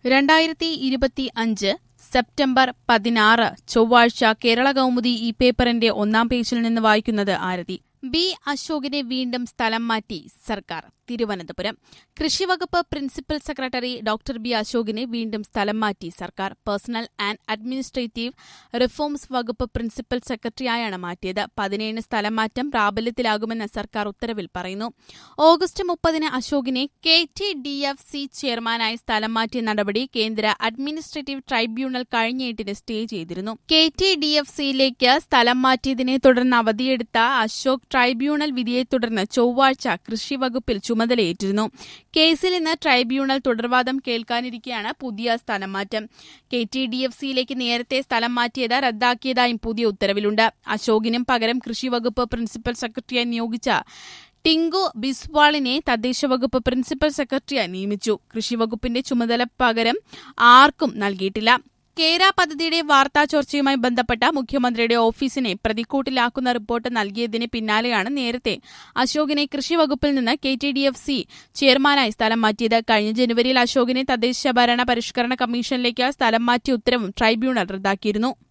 രണ്ടായിരത്തി ഇരുപത്തി അഞ്ച് സെപ്റ്റംബർ പതിനാറ് ചൊവ്വാഴ്ച കേരള കൗമുദി ഈ പേപ്പറിന്റെ ഒന്നാം പേജിൽ നിന്ന് വായിക്കുന്നത് ആരതി ബി അശോകിനെ വീണ്ടും സ്ഥലം മാറ്റി സർക്കാർ തിരുവനന്തപുരം കൃഷിവകുപ്പ് പ്രിൻസിപ്പൽ സെക്രട്ടറി ഡോക്ടർ ബി അശോകിനെ വീണ്ടും സ്ഥലം മാറ്റി സർക്കാർ പേഴ്സണൽ ആൻഡ് അഡ്മിനിസ്ട്രേറ്റീവ് റിഫോംസ് വകുപ്പ് പ്രിൻസിപ്പൽ സെക്രട്ടറിയായാണ് മാറ്റിയത് പതിനേഴിന് സ്ഥലം മാറ്റം പ്രാബല്യത്തിലാകുമെന്ന് സർക്കാർ ഉത്തരവിൽ പറയുന്നു ഓഗസ്റ്റ് മുപ്പതിന് അശോകിനെ K T D F C ചെയർമാനായി സ്ഥലം മാറ്റിയ നടപടി കേന്ദ്ര അഡ്മിനിസ്ട്രേറ്റീവ് ട്രൈബ്യൂണൽ കഴിഞ്ഞ എട്ടിന് സ്റ്റേ ചെയ്തിരുന്നു കെ ടി ഡി എഫ് സിയിലേക്ക് സ്ഥലം മാറ്റിയതിനെ തുടർന്ന് അവധിയെടുത്ത അശോക് ട്രൈബ്യൂണൽ വിധിയെ തുടർന്ന് ചൊവ്വാഴ്ച കൃഷി വകുപ്പിൽ ചുമതലയേറ്റിരുന്നു കേസിൽ ഇന്ന് ട്രൈബ്യൂണൽ തുടർവാദം കേൾക്കാനിരിക്കെയാണ് പുതിയ സ്ഥലം മാറ്റം കെ ടി ഡി എഫ് സിയിലേക്ക് നേരത്തെ സ്ഥലം മാറ്റിയത് റദ്ദാക്കിയതായും പുതിയ ഉത്തരവിലുണ്ട് അശോകിനും പകരം കൃഷി വകുപ്പ് പ്രിൻസിപ്പൽ സെക്രട്ടറിയായി നിയോഗിച്ച ടിങ്കു ബിസ്വാളിനെ തദ്ദേശ വകുപ്പ് പ്രിൻസിപ്പൽ സെക്രട്ടറിയായി നിയമിച്ചു കൃഷിവകുപ്പിന്റെ ചുമതല പകരം ആർക്കും നൽകിയിട്ടില്ല കേര പദ്ധതിയുടെ വാർത്താ ചോർച്ചയുമായി ബന്ധപ്പെട്ട മുഖ്യമന്ത്രിയുടെ ഓഫീസിനെ പ്രതിക്കൂട്ടിലാക്കുന്ന റിപ്പോർട്ട് നൽകിയതിന് പിന്നാലെയാണ് നേരത്തെ അശോകിനെ കൃഷി വകുപ്പിൽ നിന്ന് K T D F C ചെയർമാനായി സ്ഥലം മാറ്റിയത് കഴിഞ്ഞ ജനുവരിയിൽ അശോകിനെ തദ്ദേശ ഭരണ പരിഷ്കരണ കമ്മീഷനിലേക്ക് സ്ഥലം മാറ്റിയ ഉത്തരവും ട്രൈബ്യൂണൽ റദ്ദാക്കിയിരുന്നു